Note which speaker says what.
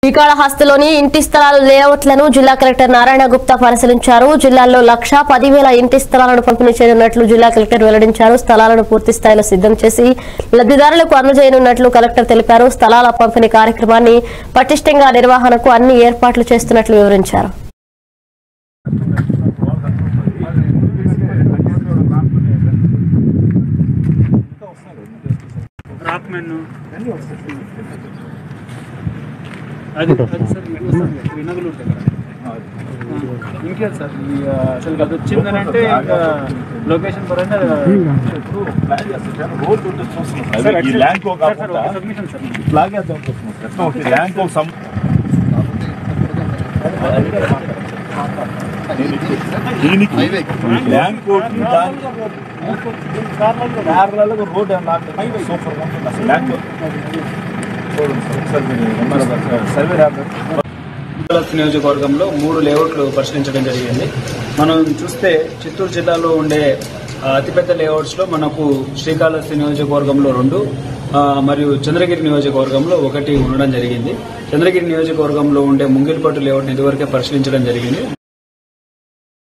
Speaker 1: శ్రీకాళహస్తిలోని ఇంటి స్థలాల లేఅవుట్లను జిల్లా కలెక్టర్ నారాయణ గుప్తా పరిశీలించారు జిల్లాలో లక్షా పదివేల ఇంటి స్థలాలను పంపిణీ చేయనున్నట్లు జిల్లా కలెక్టర్ వెల్లడించారు స్థలాలను పూర్తి స్థాయిలో సిద్ధం చేసి లబ్ధిదారులకు అందజేయనున్నట్లు కలెక్టర్ తెలిపారు స్థలాల పంపిణీ కార్యక్రమాన్ని పటిష్టంగా నిర్వహణకు అన్ని ఏర్పాట్లు చేస్తున్నట్లు వివరించారు
Speaker 2: రాక్మెన్ అది అది సార్ మీకు వస్తుంది. వినగలు ఉంటాయి కదా. ఇంకేం సార్ ఈ, ఆ, అసలు అది వచ్చిందని అంటే ఇంకా లొకేషన్ పరంగా
Speaker 3: ప్లాన్ చేస్తాను రోడ్ ఉంటుంది చూస్తున్నాం
Speaker 2: సార్,
Speaker 3: సార్ ఈ
Speaker 2: actually-
Speaker 3: ల్యాండ్ కో
Speaker 2: సార్, సార్,
Speaker 3: కాకుండా
Speaker 2: ఒక submission సార్.
Speaker 3: ఫ్లాగ్ వేద్దాం చూస్తున్నాం సార్ ఓకే ల్యాండ్ కో సం దీనికి ల్యాండ్ కోట్ దానికి ప్యారలల్ గా రోడ్ సూపర్ ఉంటుంది అసలు ల్యాండ్ కో చూడండి సార్ ఒకసారి మీరు ఎంఆర్ఓ సర్వే రాదు
Speaker 2: శ్రీకాళహస్తి నియోజకవర్గంలో మూడు లేఅవుట్లు పరిశీలించడం జరిగింది మనం చూస్తే చిత్తూరు జిల్లాలో ఉండే ఆ, అతిపెద్ద లేఅవుట్స్ లో మనకు శ్రీకాళహస్తి నియోజకవర్గంలో రెండు ఆ, మరియు చంద్రగిరి నియోజకవర్గంలో ఒకటి ఉండడం జరిగింది చంద్రగిరి నియోజకవర్గంలో ఉండే ముంగిల్పట్టు లేఅవుట్ ఇదివరకే పరిశీలించడం జరిగింది